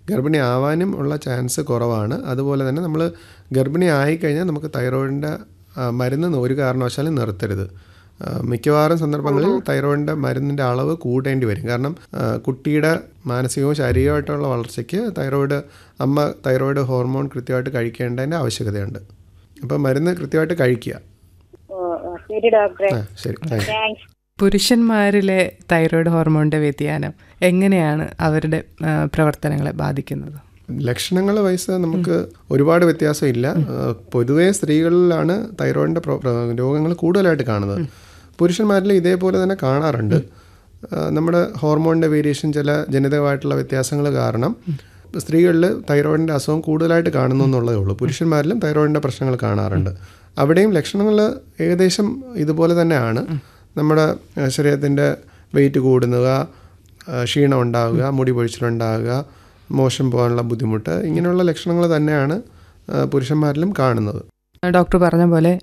ഗർഭിണി ആവാനും ഉള്ള ചാൻസ് കുറവാണ് അതുപോലെ തന്നെ നമ്മൾ ഗർഭിണി ആയിക്കഴിഞ്ഞാൽ നമുക്ക് തൈറോയിഡിൻ്റെ മരുന്ന് ഒരു കാരണവശാലും നിർത്തരുത് ആ, മിക്കവാറും സന്ദർഭങ്ങളിൽ തൈറോയിഡിൻ്റെ മരുന്നിൻ്റെ അളവ് കൂട്ടേണ്ടി വരും കാരണം ആ, കുട്ടിയുടെ മാനസികവും ശാരീരികമായിട്ടുള്ള വളർച്ചയ്ക്ക് തൈറോയിഡ് അമ്മ തൈറോയിഡ് ഹോർമോൺ കൃത്യമായിട്ട് കഴിക്കേണ്ടതിൻ്റെ ആവശ്യകതയുണ്ട് അപ്പോൾ മരുന്ന് കൃത്യമായിട്ട് കഴിക്കുക ഓ ഓ, ശരി ഡോക്ടറെ ആ ശരി താങ്ക് യു താങ്ക്സ് പുരുഷന്മാരിലെ തൈറോയ്ഡ് ഹോർമോണിൻ്റെ വ്യതിയാനം എങ്ങനെയാണ് അവരുടെ ആ, പ്രവർത്തനങ്ങളെ ബാധിക്കുന്നത് ലക്ഷണങ്ങൾ വയസ്സ് നമുക്ക് ഒരുപാട് വ്യത്യാസമില്ല ആ, പൊതുവേ സ്ത്രീകളിലാണ് തൈറോയിഡിൻ്റെ രോഗങ്ങൾ കൂടുതലായിട്ട് കാണുന്നത് പുരുഷന്മാരിൽ ഇതേപോലെ തന്നെ കാണാറുണ്ട് ആ, നമ്മുടെ ഹോർമോണിൻ്റെ വേരിയേഷൻ ചില ജനിതകമായിട്ടുള്ള വ്യത്യാസങ്ങൾ കാരണം സ്ത്രീകളിൽ തൈറോയിഡിൻ്റെ അസുഖം കൂടുതലായിട്ട് കാണുന്നു എന്നുള്ളതേ ഉള്ളൂ പുരുഷന്മാരിലും തൈറോയിഡിൻ്റെ പ്രശ്നങ്ങൾ കാണാറുണ്ട് അവിടെയും ലക്ഷണങ്ങൾ ഏകദേശം ഇതുപോലെ തന്നെയാണ് നമ്മുടെ ശരീരത്തിൻ്റെ വെയിറ്റ് കൂടുക ആ, ക്ഷീണം ഉണ്ടാവുക മുടി പൊഴിച്ചിലുണ്ടാവുക മോശം പോകാനുള്ള ബുദ്ധിമുട്ട് ഇങ്ങനെയുള്ള ലക്ഷണങ്ങൾ തന്നെയാണ് ആ, പുരുഷന്മാരിലും കാണുന്നത് ഡോക്ടർ പറഞ്ഞ പോലെ